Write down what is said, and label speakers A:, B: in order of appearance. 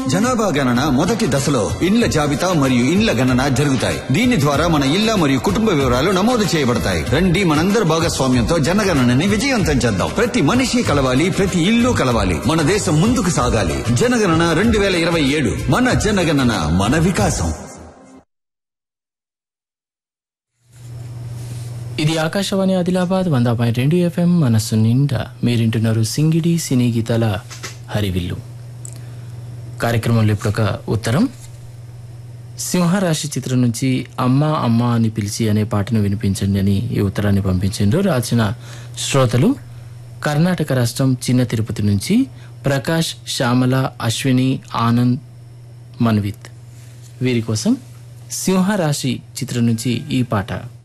A: జనాభా గణన మొదటి దశలో ఇండ్ల జాబితా మరియు ఇండ్ల గణన జరుగుతాయి దీని ద్వారా మన ఇళ్ల మరియు కుటుంబ వివరాలు నమోదు చేయబడతాయి రండి మనందరి భాగస్వామ్యంతో జనగణనని విజయవంతం చేద్దాం ప్రతి మనిషి కలవాలి ప్రతి ఇల్లు కలవాలి మన దేశం ముందుకు సాగాలి జనగణన రెండు వేల ఇరవై ఏడు మన జనగణన మన వికాసం
B: ఇది ఆకాశవాణి ఆదిలాబాద్ వంద పాయింట్ రెండు ఎఫ్ఎం మనస్సు నిండా మీరింటున్నారు సింగిడి సినీ గీతాల హరివిల్లు కార్యక్రమంలో ఇప్పుడు ఒక ఉత్తరం సింహరాశి చిత్రం నుంచి అమ్మా అమ్మా అని పిలిచి అనే పాటను వినిపించండి అని ఈ ఉత్తరాన్ని పంపించిండ్రు రాసిన శ్రోతలు కర్ణాటక రాష్ట్రం చిన్న తిరుపతి నుంచి ప్రకాష్ శ్యామల అశ్విని ఆనంద్ మన్విత్ వీరి కోసం సింహరాశి చిత్రం నుంచి ఈ పాట